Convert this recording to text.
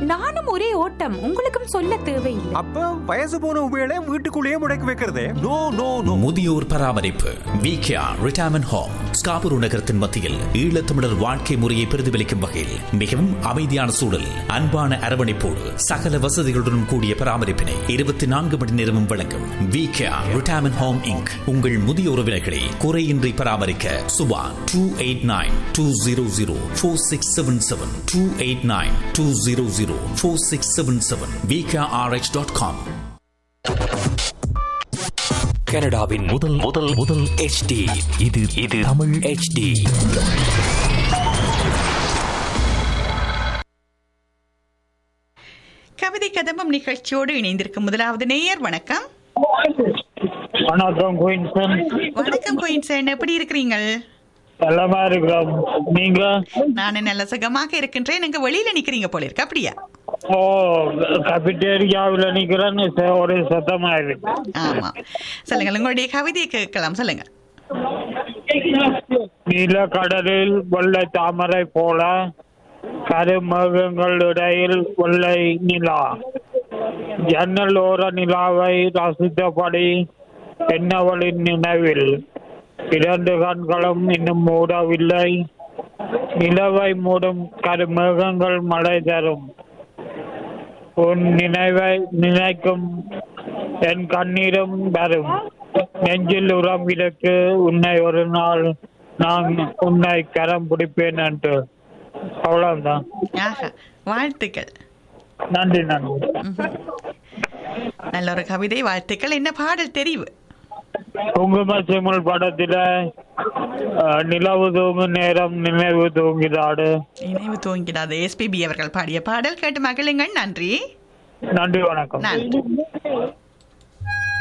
நானும் ஒரே ஓட்டம் உங்களுக்கும் சொல்ல தேவையில்லை அப்ப வயசு போன உபயோக வீட்டுக்குள்ளேயே முடக்கி வைக்கிறதே நோ நோ நோ முதியோர் பராமரிப்பு விகேஆர் ரிட்டையர்மெண்ட் ஹோம் ஸ்காபுரு நகரத்தின் மத்தியில் ஈழத்தமிழர் வாழ்க்கை முறையை பிரதிபலிக்கும் வகையில் மிகவும் அமைதியான சூழல் அன்பான அரவணைப்போடு சகல வசதிகளுடன் கூடிய பராமரிப்பினை இருபத்தி நான்கு மணி நேரமும் வழங்கும் விகேஆர் ரிட்டையர்மெண்ட் ஹோம் இங்க் உங்கள் முதிய உறவினர்களை குறையின்றி பராமரிக்க Subha two eight nine two zero zero four six seven seven two eight nine two zero zero four six seven seven VKRH dot com கனடாவின் முதல் முதல் முதல் HD இது இது தமிழ் HD கவிதை கதம்பம் நிகழ்ச்சியோடு இணைந்திருக்கும் முதலாவது நேயர் வணக்கம் வணக்கம் குயின்சன் வணக்கம் கோயின்சன் எப்படி இருக்கிறீங்கள் நல்லமா இருக்கிறோம் நீங்க நான் நல்ல சுகமாக இருக்கின்றேன் எங்க வெளியில நிக்கிறீங்க போல இருக்கு அப்படியா ஓ கபிட்டேரியாவில் நிக்கிறேன்னு ச- ஒரு சத்தமா இருக்கு ஆமா சொல்லுங்கள் உங்களுடைய கவிதையை கேட்கலாம் சொல்லுங்க நீல கடலில் வெள்ளை தாமரை போல கருமகங்கள் இடையில் வெள்ளை நிலா ஜன்னல் ஓர நிலாவை ரசித்தபடி என்னவளின் நினைவில் இரண்டு கண்களும் இன்னும் மூடவில்லை நிலவை மூடும் கருமேகங்கள் மழை தரும் உன் நினைவை நினைக்கும் என் கண்ணீரும் வரும் நெஞ்சில் உரம் இருக்கு உன்னை ஒரு நாள் நான் உன்னை கரம் பிடிப்பேன் என்று அவ்வளவுதான் ஆஹா வாழ்த்துக்கள் நன்றி நன்றி நல்ல ஒரு கவிதை வாழ்த்துக்கள் என்ன பாடல் தெரிவு குங்கும சிமுல் படத்தில அஹ், நிலவு தூங்கும் நேரம் நினைவு தூங்கிடாடு நினைவு தூங்கிடாது எஸ்பிபி அவர்கள் பாடிய பாடல் கேட்டு மகிழுங்கள் நன்றி நன்றி வணக்கம் நன்றி